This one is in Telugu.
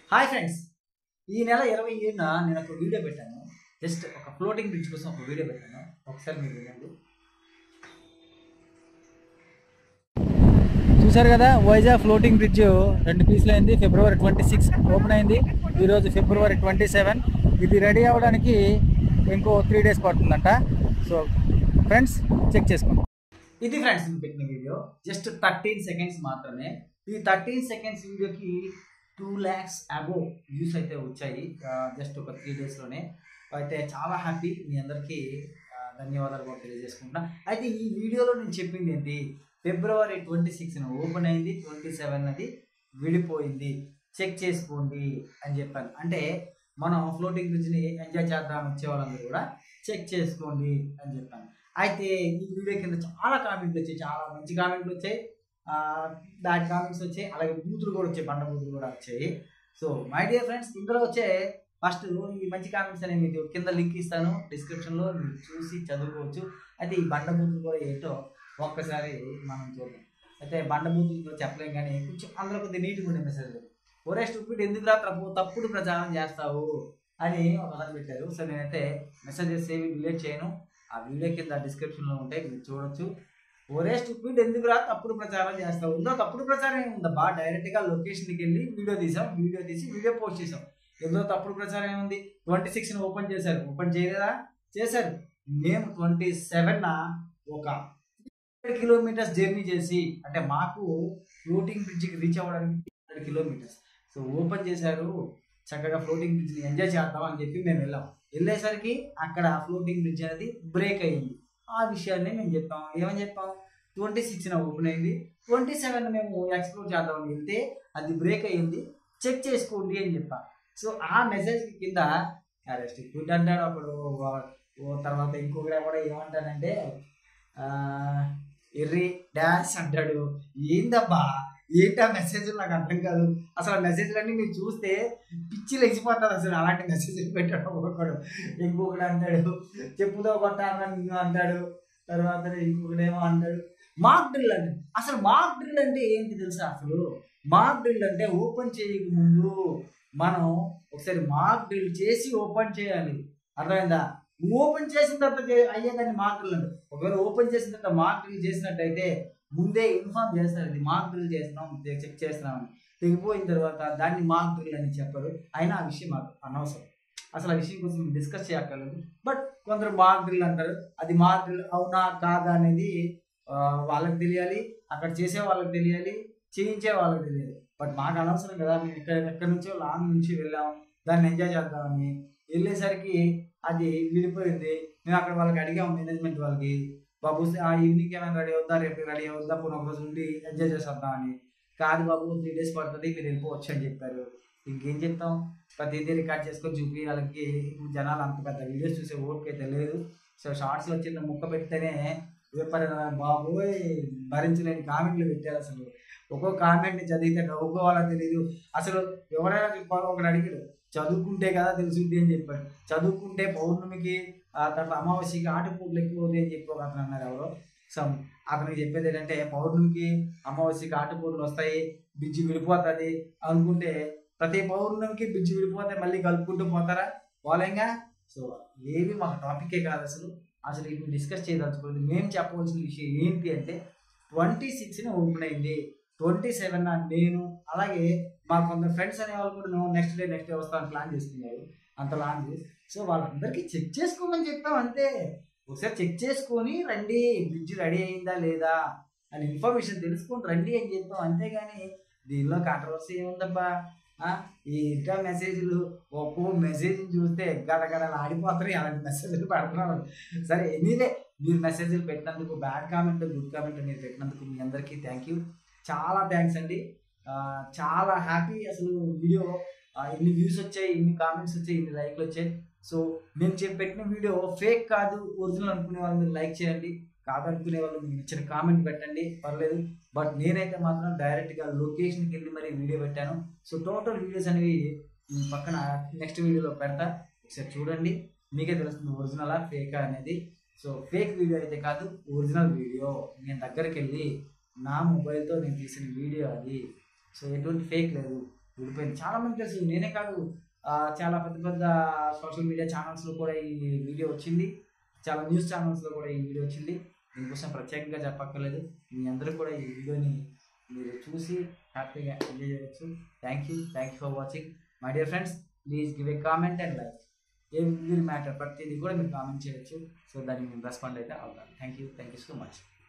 హాయ్ ఫ్రెండ్స్ ఈ నెల ఇరవై ఏడున నేను ఒక వీడియో పెట్టాను జస్ట్ ఒక ఫ్లోటింగ్ బ్రిడ్జ్ కోసం ఒక వీడియో పెట్టాను ఒకసారి మీరు వినండి చూశారు కదా వైజాగ్ ఫ్లోటింగ్ బ్రిడ్జ్ రెండు పీసులు అయింది ఫిబ్రవరి ట్వంటీ సిక్స్ ఓపెన్ అయింది ఈరోజు ఫిబ్రవరి ట్వంటీ సెవెన్ ఇది రెడీ అవ్వడానికి ఇంకో త్రీ డేస్ పడుతుందంట సో ఫ్రెండ్స్ చెక్ చేసుకోండి ఇది ఫ్రెండ్స్ నేను పెట్టిన వీడియో జస్ట్ థర్టీన్ సెకండ్స్ మాత్రమే ఈ థర్టీన్ సెకండ్స్ వీడియోకి టూ ల్యాక్స్ అబో వ్యూస్ అయితే వచ్చాయి జస్ట్ ఒక త్రీ డేస్లోనే అయితే చాలా హ్యాపీ మీ అందరికీ ఆ, ధన్యవాదాలు కూడా తెలియజేసుకుంటున్నా అయితే ఈ వీడియోలో నేను చెప్పింది ఏంటి ఫిబ్రవరి ట్వంటీ సిక్స్న ఓపెన్ అయింది ట్వంటీ సెవెన్ అది విడిపోయింది చెక్ చేసుకోండి అని చెప్పాను అంటే మనం ఫ్లోటింగ్ బ్రిడ్జ్ని ఎంజాయ్ చేద్దాం వచ్చే వాళ్ళందరూ కూడా చెక్ చేసుకోండి అని చెప్పాను అయితే ఈ వీడియో కింద చాలా కామెంట్లు వచ్చాయి చాలా మంచి కామెంట్లు వచ్చాయి బ్యాడ్ కామెంట్స్ వచ్చాయి అలాగే బూతులు కూడా వచ్చాయి బండ బూతులు కూడా వచ్చాయి సో మై డియర్ ఫ్రెండ్స్ ఇందులో వచ్చే ఫస్ట్ ఈ మంచి కామెంట్స్ అనేవి మీకు కింద లింక్ ఇస్తాను డిస్క్రిప్షన్లో మీరు చూసి చదువుకోవచ్చు అయితే ఈ బండ బూతులు కూడా ఏంటో ఒక్కసారి మనం చూద్దాం అయితే బండ బూతులు కూడా చెప్పలేం కానీ కొంచెం అందులో కొద్దిగా నీట్గా ఉండే మెసేజ్ ఒరే స్టూపిడ్ ఎందుకు రా తప్పు తప్పుడు ప్రచారం చేస్తావు అని ఒక అతను పెట్టారు సో నేనైతే మెసేజెస్ ఏవి డిలీట్ చేయను ఆ వీడియో కింద డిస్క్రిప్షన్లో ఉంటాయి మీరు చూడొచ్చు ఒరే స్టూపిడ్ ఎందుకు రా తప్పుడు ప్రచారం చేస్తావు ఇందులో తప్పుడు ప్రచారం ఏముందబ్బా డైరెక్ట్గా లొకేషన్కి వెళ్ళి వీడియో తీసాం వీడియో తీసి వీడియో పోస్ట్ చేసాం ఇందులో తప్పుడు ప్రచారం ఏముంది ట్వంటీ సిక్స్ని ఓపెన్ చేశారు ఓపెన్ చేయలేదా చేశారు మేము ట్వంటీ సెవెన్ ఒక కిలోమీటర్స్ జర్నీ చేసి అంటే మాకు ఫ్లోటింగ్ బ్రిడ్జ్కి రీచ్ అవ్వడానికి హండ్రెడ్ కిలోమీటర్స్ సో ఓపెన్ చేశారు చక్కగా ఫ్లోటింగ్ బ్రిడ్జ్ని ఎంజాయ్ చేద్దాం అని చెప్పి మేము వెళ్ళాం వెళ్ళేసరికి అక్కడ ఫ్లోటింగ్ బ్రిడ్జ్ అనేది బ్రేక్ అయ్యింది ఆ విషయాన్ని మేము చెప్పాం ఏమని చెప్పాం ట్వంటీ సిక్స్న ఓపెన్ అయింది ట్వంటీ సెవెన్ మేము ఎక్స్ప్లోర్ చేద్దామని వెళ్తే అది బ్రేక్ అయ్యింది చెక్ చేసుకోండి అని చెప్పా సో ఆ మెసేజ్ కింద అరెస్ట్ ఫుడ్ అంటాడు ఒకడు వా- ఓ తర్వాత ఇంకొకడు కూడా ఏమంటాడంటే ఆ, ఎర్రి డాన్స్ అంటాడు ఏందబ్బా ఏంటా మెసేజ్ నాకు అర్థం కాదు అసలు ఆ మెసేజ్లన్నీ మీరు చూస్తే పిచ్చి లెగిసిపోతారు అసలు అలాంటి మెసేజ్లు పెట్టాడు ఒక్కొక్కడు ఇంకొకడు అంటాడు చెప్పుతో కొట్టాలని నిన్ను అంటాడు తర్వాత ఇంకొకడు ఏమో అంటాడు మాక్ డ్రిల్ అంటే అసలు మాక్ డ్రిల్ అంటే ఏంటి తెలుసా అసలు మాక్ డ్రిల్ అంటే ఓపెన్ చేయక ముందు మనం ఒకసారి మాక్ డ్రిల్ చేసి ఓపెన్ చేయాలి అర్థమైందా ఓపెన్ చేసిన తర్వాత చే- అయ్యేదాన్ని మాక్ డ్రిల్ అంటే ఒకవేళ ఓపెన్ చేసిన తర్వాత మాక్ డ్రిల్ చేసినట్టయితే ముందే ఇన్ఫార్మ్ చేస్తారు ఇది మాక్ డ్రిల్ చేస్తున్నాం చెక్ చేస్తున్నాం అని తెగిపోయిన తర్వాత దాన్ని మాక్ డ్రిల్ అని చెప్పరు అయినా ఆ విషయం మాకు అనవసరం అసలు ఆ విషయం కోసం డిస్కస్ చేయక్కర్లేదు బట్ కొందరు మాక్ డ్రిల్ అంటారు అది మాక్ డ్రిల్ అవునా కాదా అనేది ఆ, వాళ్ళకి తెలియాలి అక్కడ చేసే వాళ్ళకి తెలియాలి చేయించే వాళ్ళకి తెలియాలి బట్ మాకు అనవసరం కదా మేము ఇక్కడ ఎక్కడి నుంచో లాంగ్ నుంచి వెళ్ళాం దాన్ని ఎంజాయ్ చేద్దామని వెళ్ళేసరికి అది విడిపోయింది మేము అక్కడ వాళ్ళకి అడిగాం మేనేజ్మెంట్ వాళ్ళకి బాబు ఆ ఈవినింగ్ ఏమైనా రెడీ అవుద్దా రేపు రెడీ అవుద్దా పోనీ ఒక రోజు ఉండి ఎంజాయ్ చేసేద్దామని కాదు బాబు త్రీ డేస్ పడుతుంది మీరు వెళ్ళిపోవచ్చు అని చెప్పారు ఇంకేం చెప్తాం ప్రతిదీ రికార్డ్ చేసుకొని చూపి వాళ్ళకి ఇప్పుడు జనాలు అంత పెద్ద వీడియోస్ చూసే ఓపిక అయితే లేదు సో షార్ట్స్ వచ్చిన ముక్క పెడితేనే విపరీత బాబోయ్ భరించలేని కామెంట్లు పెట్టారు అసలు ఒక్కో కామెంట్ని చదివితే నవ్వుకోవాలో తెలియదు అసలు ఎవరైనా చెప్పాలో ఒకటి అడిగాడు చదువుకుంటే కదా తెలుసుద్ది అని చెప్పాడు చదువుకుంటే పౌర్ణమికి ఆ తర్వాత అమావాస్యకి ఆటపూట్లు ఎక్కువ అవుతాయి అని చెప్పి ఒక అతను అన్నారు ఎవరో సో అతనికి చెప్పేది ఏంటంటే పౌర్ణమికి అమావాస్యకి ఆటపూట్లు వస్తాయి బిజ్జి విడిపోతుంది అనుకుంటే ప్రతి పౌర్ణమికి బిజ్జి విడిపోతే మళ్ళీ కలుపుకుంటూ పోతారా పోలేంగా సో ఏవి మాకు టాపికే కాదు అసలు అసలు ఇప్పుడు డిస్కస్ చేయదలుచుకోలేదు మేము చెప్పవలసిన విషయం ఏంటి అంటే ట్వంటీ సిక్స్ని ఓపెన్ అయింది ట్వంటీ సెవెన్ నేను అలాగే మా కొందరు ఫ్రెండ్స్ అనే వాళ్ళు కూడా నెక్స్ట్ డే నెక్స్ట్ డే వస్తామని ప్లాన్ చేసుకున్నారు అంత లాంగ్ సో వాళ్ళందరికీ చెక్ చేసుకోమని చెప్పాం అంతే ఒకసారి చెక్ చేసుకొని రండి బ్రిడ్జ్ రెడీ అయిందా లేదా అని ఇన్ఫర్మేషన్ తెలుసుకొని రండి అని చెప్పాం అంతేగాని దీనిలో కాంట్రవర్సీ ఏముందబ్బా ఆ, ఈ ఇంకా మెసేజ్లు ఒక్కో మెసేజ్ చూస్తే గడగడలు ఆడిపోతారు అలాంటి మెసేజ్లు పెడుతున్నారు సరే ఎనీవే మీరు మెసేజ్లు పెట్టినందుకు బ్యాడ్ కామెంట్ గుడ్ కామెంట్ మీరు పెట్టినందుకు మీ అందరికీ థ్యాంక్ యూ చాలా థ్యాంక్స్ అండి ఆ, చాలా హ్యాపీ అసలు వీడియో ఆ, ఇన్ని వ్యూస్ వచ్చాయి ఇన్ని కామెంట్స్ వచ్చాయి ఇన్ని లైక్లు వచ్చాయి సో నేను చెప్పి పెట్టిన వీడియో ఫేక్ కాదు ఒరిజినల్ అనుకునే వాళ్ళు మీరు లైక్ చేయండి కాదనుకునే వాళ్ళు మీకు నచ్చిన కామెంట్ పెట్టండి పర్లేదు బట్ నేనైతే మాత్రం డైరెక్ట్గా లొకేషన్కి వెళ్ళి మరి వీడియో పెట్టాను సో టోటల్ వీడియోస్ అనేవి ఈ పక్కన నెక్స్ట్ వీడియోలో పెడతా ఒకసారి చూడండి మీకే తెలుస్తుంది ఒరిజినలా ఫేకా అనేది సో ఫేక్ వీడియో అయితే కాదు ఒరిజినల్ వీడియో నేను దగ్గరికి వెళ్ళి నా మొబైల్తో నేను తీసిన వీడియో అది సో ఎటువంటి ఫేక్ లేదు ఊడిపోయింది చాలా మంది తెలుసు నేనే కాదు ఆ, చాలా పెద్ద పెద్ద సోషల్ మీడియా ఛానల్స్లో కూడా ఈ వీడియో వచ్చింది చాలా న్యూస్ ఛానల్స్లో కూడా ఈ వీడియో వచ్చింది దీనికోసం ప్రత్యేకంగా చెప్పక్కర్లేదు మీ అందరూ కూడా ఈ వీడియోని మీరు చూసి హ్యాపీగా ఎంజాయ్ చేయవచ్చు thank you thank you for watching my dear friends please give a comment and like ఏం మీరు మ్యాటర్ ప్రతిదీ కూడా మీరు కామెంట్ చేయొచ్చు సో దానికి మేము రెస్పాండ్ అయితే అవుతాను thank you thank you so much